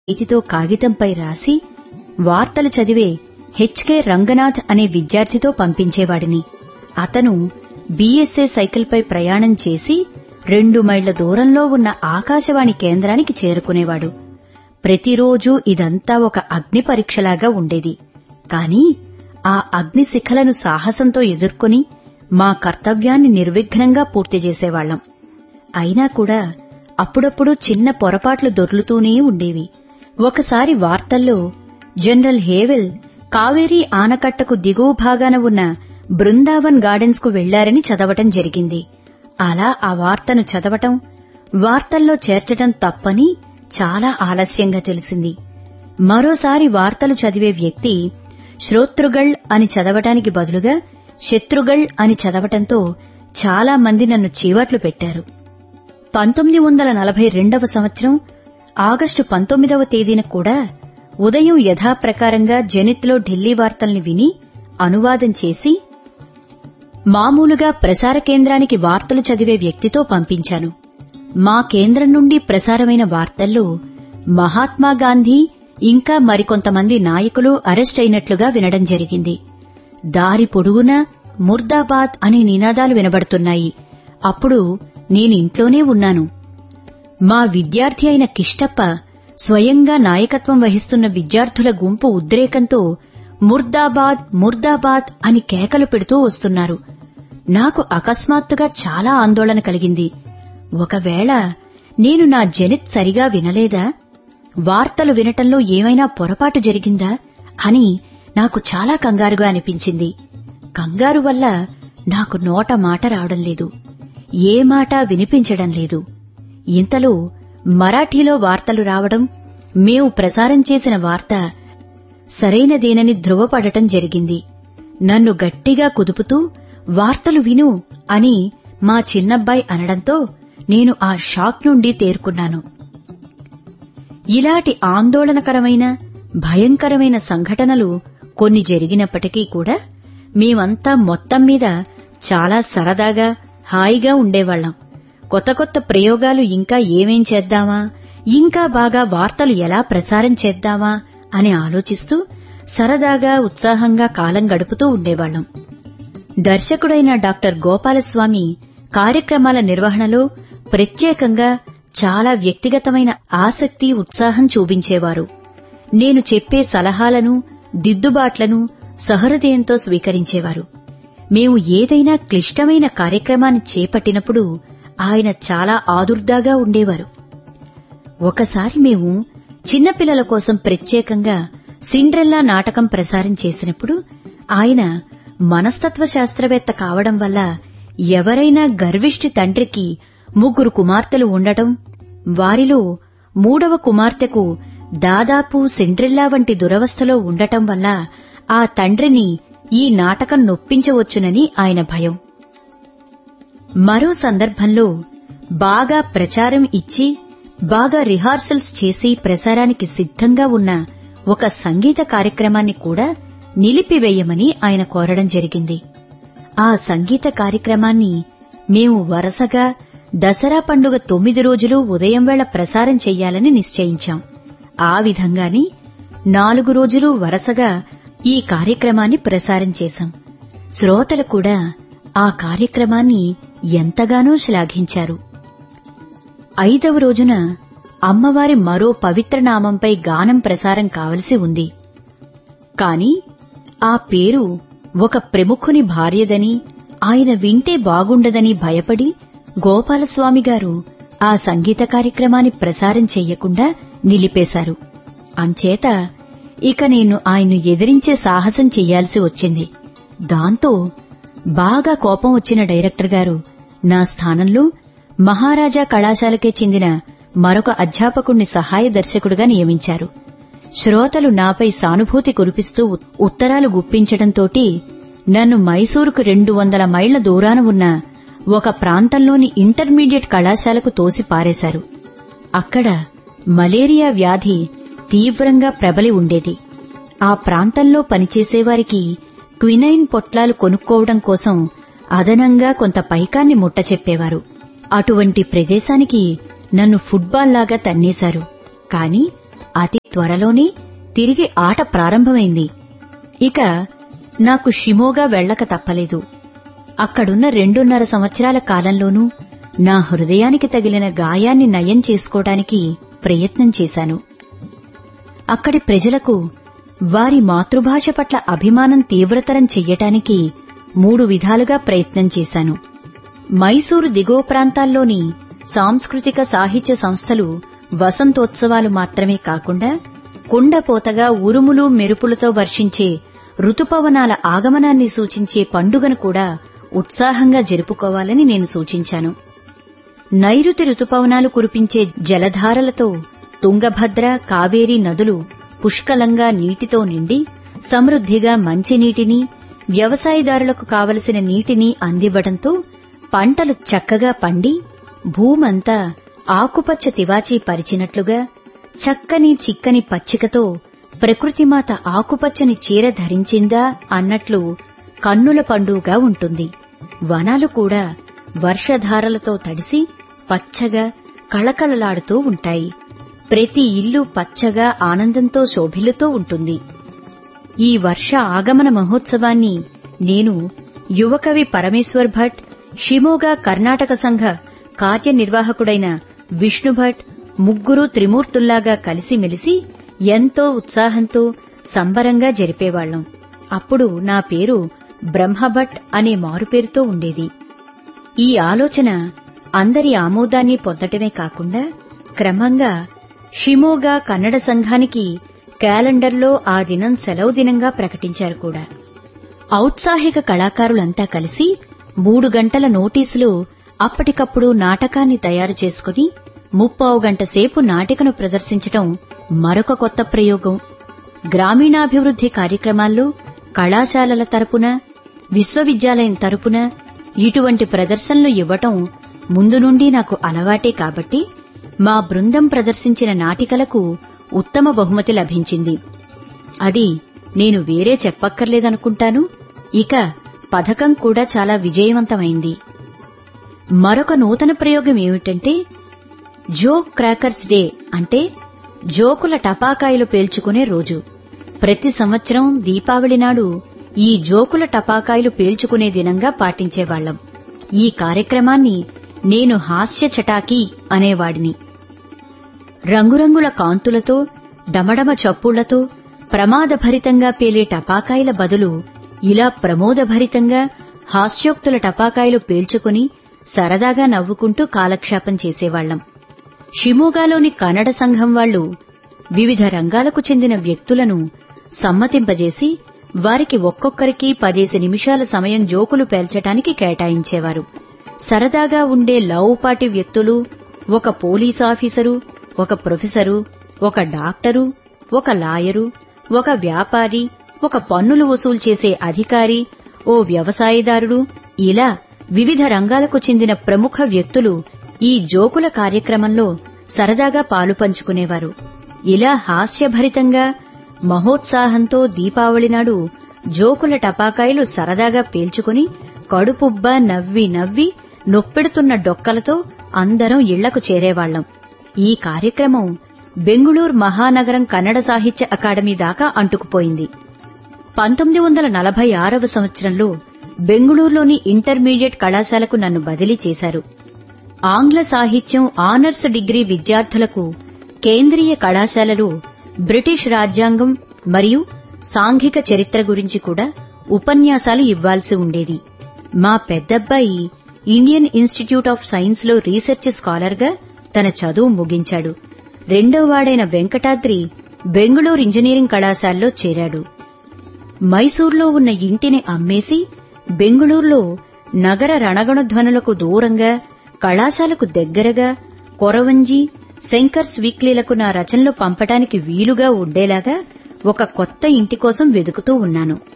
చేతితో కాగితంపై రాసి వార్తలు చదివే హెచ్కే రంగనాథ్ అనే విద్యార్థితో పంపించేవాడిని అతను బీఎస్ఏ సైకిల్పై ప్రయాణం చేసి రెండు మైళ్ల దూరంలో ఉన్న ఆకాశవాణి కేంద్రానికి చేరుకునేవాడు ప్రతిరోజూ ఇదంతా ఒక అగ్ని పరీక్షలాగా ఉండేది కాని ఆ అగ్ని శిఖలను సాహసంతో ఎదుర్కొని మా కర్తవ్యాన్ని నిర్విఘ్నంగా పూర్తి చేసేవాళ్లం అయినా కూడా అప్పుడప్పుడు చిన్న పొరపాట్లు దొర్లుతూనే ఉండేవి ఒకసారి వార్తల్లో జనరల్ హేవెల్ కావేరీ ఆనకట్టకు దిగువ భాగాన ఉన్న బృందావన్ గార్డెన్స్ కు వెళ్లారని చదవటం జరిగింది అలా ఆ వార్తను చదవటం వార్తల్లో చేర్చటం తప్పని చాలా ఆలస్యంగా తెలిసింది మరోసారి వార్తలు చదివే వ్యక్తి శ్రోతృగళ్ అని చదవటానికి బదులుగా శత్రుగళ్ అని చదవటంతో చాలా మంది నన్ను చీవట్లు పెట్టారు పంతొమ్మిది వందల నలభై రెండవ సంవత్సరం ఆగస్టు పంతొమ్మిదవ తేదీన కూడా ఉదయం యథాప్రకారంగా జనిత్లో ఢిల్లీ వార్తల్ని విని అనువాదం చేసి మామూలుగా ప్రసార కేంద్రానికి వార్తలు చదివే వ్యక్తితో పంపించాను మా కేంద్రం నుండి ప్రసారమైన వార్తల్లో మహాత్మా గాంధీ ఇంకా మరికొంతమంది నాయకులు అరెస్ట్ అయినట్లుగా వినడం జరిగింది దారి పొడుగునా ముర్దాబాద్ అనే నినాదాలు వినబడుతున్నాయి అప్పుడు నేను ఇంట్లోనే ఉన్నాను మా విద్యార్థి అయిన కిష్టప్ప స్వయంగా నాయకత్వం వహిస్తున్న విద్యార్థుల గుంపు ఉద్రేకంతో ముర్దాబాద్ ముర్దాబాద్ అని కేకలు పెడుతూ వస్తున్నారు నాకు అకస్మాత్తుగా చాలా ఆందోళన కలిగింది ఒకవేళ నేను నా జనిత్ సరిగా వినలేదా వార్తలు వినటంలో ఏమైనా పొరపాటు జరిగిందా అని నాకు చాలా కంగారుగా అనిపించింది కంగారు వల్ల నాకు నోట మాట రావడం లేదు ఏ మాట వినిపించడం లేదు ఇంతలో మరాఠీలో వార్తలు రావడం మేము ప్రసారం చేసిన వార్త సరైనదేనని ధృవపడటం జరిగింది నన్ను గట్టిగా కుదుపుతూ వార్తలు విను అని మా చిన్నబ్బాయి అనడంతో నేను ఆ షాక్ నుండి తేరుకున్నాను ఇలాంటి ఆందోళనకరమైన భయంకరమైన సంఘటనలు కొన్ని జరిగినప్పటికీ కూడా మేమంతా మొత్తం మీద చాలా సరదాగా హాయిగా ఉండేవాళ్లం కొత్త కొత్త ప్రయోగాలు ఇంకా ఏమేం చేద్దామా ఇంకా బాగా వార్తలు ఎలా ప్రసారం చేద్దామా అని ఆలోచిస్తూ సరదాగా ఉత్సాహంగా కాలం గడుపుతూ ఉండేవాళ్లం దర్శకుడైన డాక్టర్ గోపాలస్వామి కార్యక్రమాల నిర్వహణలో ప్రత్యేకంగా చాలా వ్యక్తిగతమైన ఆసక్తి ఉత్సాహం చూపించేవారు నేను చెప్పే సలహాలను దిద్దుబాట్లను సహృదయంతో స్వీకరించేవారు మేము ఏదైనా క్లిష్టమైన కార్యక్రమాన్ని చేపట్టినప్పుడు ఆయన చాలా ఆదుర్దాగా ఉండేవారు ఒకసారి మేము చిన్నపిల్లల కోసం ప్రత్యేకంగా సిండ్రెల్లా నాటకం ప్రసారం చేసినప్పుడు ఆయన మనస్తత్వ శాస్త్రవేత్త కావడం వల్ల ఎవరైనా గర్విష్టి తండ్రికి ముగ్గురు కుమార్తెలు ఉండటం వారిలో మూడవ కుమార్తెకు దాదాపు సిండ్రెల్లా వంటి దురవస్థలో ఉండటం వల్ల ఆ తండ్రిని ఈ నాటకం నొప్పించవచ్చునని ఆయన భయం మరో సందర్భంలో బాగా ప్రచారం ఇచ్చి బాగా రిహార్సల్స్ చేసి ప్రసారానికి సిద్ధంగా ఉన్న ఒక సంగీత కార్యక్రమాన్ని కూడా నిలిపివేయమని ఆయన కోరడం జరిగింది ఆ సంగీత కార్యక్రమాన్ని మేము వరుసగా దసరా పండుగ తొమ్మిది రోజులు ఉదయం వేళ ప్రసారం చెయ్యాలని నిశ్చయించాం ఆ విధంగానే నాలుగు రోజులు వరుసగా ఈ కార్యక్రమాన్ని ప్రసారం చేశాం శ్రోతలు కూడా ఆ కార్యక్రమాన్ని ఎంతగానో శ్లాఘించారు ఐదవ రోజున అమ్మవారి మరో పవిత్ర నామంపై గానం ప్రసారం కావలసి ఉంది కాని ఆ పేరు ఒక ప్రముఖుని భార్యదని ఆయన వింటే బాగుండదని భయపడి గోపాలస్వామి గారు ఆ సంగీత కార్యక్రమాన్ని ప్రసారం చెయ్యకుండా నిలిపేశారు అంచేత ఇక నేను ఆయన్ను ఎదిరించే సాహసం చెయ్యాల్సి వచ్చింది దాంతో బాగా కోపం వచ్చిన డైరెక్టర్ గారు నా స్థానంలో మహారాజా కళాశాలకే చెందిన మరొక అధ్యాపకుణ్ణి సహాయ దర్శకుడిగా నియమించారు శ్రోతలు నాపై సానుభూతి కురిపిస్తూ ఉత్తరాలు గుప్పించడంతోటి నన్ను మైసూరుకు రెండు వందల మైళ్ల దూరాన ఉన్న ఒక ప్రాంతంలోని ఇంటర్మీడియట్ కళాశాలకు తోసి పారేశారు అక్కడ మలేరియా వ్యాధి తీవ్రంగా ప్రబలి ఉండేది ఆ ప్రాంతంలో పనిచేసేవారికి క్వినైన్ పొట్లాలు కొనుక్కోవడం కోసం అదనంగా కొంత పైకాన్ని ముట్ట చెప్పేవారు అటువంటి ప్రదేశానికి నన్ను ఫుట్బాల్ లాగా తన్నేశారు కాని అతి త్వరలోనే తిరిగి ఆట ప్రారంభమైంది ఇక నాకు షిమోగా వెళ్ళక తప్పలేదు అక్కడున్న రెండున్నర సంవత్సరాల కాలంలోనూ నా హృదయానికి తగిలిన గాయాన్ని నయం చేసుకోవడానికి ప్రయత్నం చేశాను అక్కడి ప్రజలకు వారి మాతృభాష పట్ల అభిమానం తీవ్రతరం చెయ్యటానికి మూడు విధాలుగా ప్రయత్నం చేశాను మైసూరు దిగువ ప్రాంతాల్లోని సాంస్కృతిక సాహిత్య సంస్థలు వసంతోత్సవాలు మాత్రమే కాకుండా కుండపోతగా ఉరుములు మెరుపులతో వర్షించే ఋతుపవనాల ఆగమనాన్ని సూచించే పండుగను కూడా ఉత్సాహంగా జరుపుకోవాలని నేను సూచించాను నైరుతి ఋతుపవనాలు కురిపించే జలధారలతో తుంగభద్ర కావేరీ నదులు పుష్కలంగా నీటితో నిండి సమృద్ధిగా మంచినీటిని వ్యవసాయదారులకు కావలసిన నీటిని అందివ్వడంతో పంటలు చక్కగా పండి భూమంతా ఆకుపచ్చ తివాచీ పరిచినట్లుగా చక్కని చిక్కని పచ్చికతో ప్రకృతిమాత ఆకుపచ్చని చీర ధరించిందా అన్నట్లు కన్నుల పండుగగా ఉంటుంది వనాలు కూడా వర్షధారలతో తడిసి పచ్చగా కళకళలాడుతూ ఉంటాయి ప్రతి ఇల్లు పచ్చగా ఆనందంతో శోభిల్లుతూ ఉంటుంది ఈ వర్ష ఆగమన మహోత్సవాన్ని నేను యువకవి పరమేశ్వర్ భట్ షిమోగా కర్ణాటక సంఘ కార్యనిర్వాహకుడైన విష్ణుభట్ ముగ్గురు త్రిమూర్తుల్లాగా కలిసిమెలిసి ఎంతో ఉత్సాహంతో సంబరంగా జరిపేవాళ్లం అప్పుడు నా పేరు బ్రహ్మభట్ అనే మారుపేరుతో ఉండేది ఈ ఆలోచన అందరి ఆమోదాన్ని పొందటమే కాకుండా క్రమంగా షిమోగా కన్నడ సంఘానికి క్యాలెండర్లో ఆ దినం సెలవు దినంగా ప్రకటించారు కూడా ఔత్సాహిక కళాకారులంతా కలిసి మూడు గంటల నోటీసులో అప్పటికప్పుడు నాటకాన్ని తయారు చేసుకుని ముప్పావు గంట సేపు నాటికను ప్రదర్శించటం మరొక కొత్త ప్రయోగం గ్రామీణాభివృద్ధి కార్యక్రమాల్లో కళాశాలల తరపున విశ్వవిద్యాలయం తరపున ఇటువంటి ప్రదర్శనలు ఇవ్వటం ముందు నుండి నాకు అలవాటే కాబట్టి మా బృందం ప్రదర్శించిన నాటికలకు ఉత్తమ బహుమతి లభించింది అది నేను వేరే చెప్పక్కర్లేదనుకుంటాను ఇక పథకం కూడా చాలా విజయవంతమైంది మరొక నూతన ప్రయోగం ఏమిటంటే జోక్ క్రాకర్స్ డే అంటే జోకుల టపాకాయలు పేల్చుకునే రోజు ప్రతి సంవత్సరం దీపావళి నాడు ఈ జోకుల టపాకాయలు పేల్చుకునే దినంగా పాటించేవాళ్లం ఈ కార్యక్రమాన్ని నేను హాస్య చటాకీ అనేవాడిని రంగురంగుల కాంతులతో డమడమ చప్పుళ్లతో ప్రమాదభరితంగా పేలే టపాకాయల బదులు ఇలా ప్రమోదభరితంగా హాస్యోక్తుల టపాకాయలు పేల్చుకుని సరదాగా నవ్వుకుంటూ కాలక్షేపం చేసేవాళ్లం షిమోగాలోని కన్నడ సంఘం వాళ్లు వివిధ రంగాలకు చెందిన వ్యక్తులను సమ్మతింపజేసి వారికి ఒక్కొక్కరికి పదేసి నిమిషాల సమయం జోకులు పేల్చటానికి కేటాయించేవారు సరదాగా ఉండే లావుపాటి వ్యక్తులు ఒక పోలీస్ ఆఫీసరు ఒక ప్రొఫెసరు ఒక డాక్టరు ఒక లాయరు ఒక వ్యాపారి ఒక పన్నులు వసూలు చేసే అధికారి ఓ వ్యవసాయదారుడు ఇలా వివిధ రంగాలకు చెందిన ప్రముఖ వ్యక్తులు ఈ జోకుల కార్యక్రమంలో సరదాగా పాలు పంచుకునేవారు ఇలా హాస్యభరితంగా మహోత్సాహంతో దీపావళి నాడు జోకుల టపాకాయలు సరదాగా పేల్చుకుని కడుపుబ్బ నవ్వి నవ్వి నొప్పెడుతున్న డొక్కలతో అందరం ఇళ్లకు చేరేవాళ్లం ఈ కార్యక్రమం బెంగుళూరు మహానగరం కన్నడ సాహిత్య అకాడమీ దాకా అంటుకుపోయింది పంతొమ్మిది వందల నలభై ఆరవ సంవత్సరంలో బెంగుళూరులోని ఇంటర్మీడియట్ కళాశాలకు నన్ను బదిలీ చేశారు ఆంగ్ల సాహిత్యం ఆనర్స్ డిగ్రీ విద్యార్థులకు కేంద్రీయ కళాశాలలో బ్రిటిష్ రాజ్యాంగం మరియు సాంఘిక చరిత్ర గురించి కూడా ఉపన్యాసాలు ఇవ్వాల్సి ఉండేది మా పెద్దబ్బాయి ఇండియన్ ఇన్స్టిట్యూట్ ఆఫ్ సైన్స్ లో రీసెర్చ్ స్కాలర్ గా తన చదువు ముగించాడు రెండోవాడైన వెంకటాద్రి బెంగుళూరు ఇంజనీరింగ్ కళాశాలలో చేరాడు మైసూర్లో ఉన్న ఇంటిని అమ్మేసి బెంగుళూరులో నగర రణగణధ్వనులకు దూరంగా కళాశాలకు దగ్గరగా కొరవంజి శంకర్స్ వీక్లీలకు నా రచనలు పంపటానికి వీలుగా ఉండేలాగా ఒక కొత్త ఇంటి కోసం వెదుకుతూ ఉన్నాను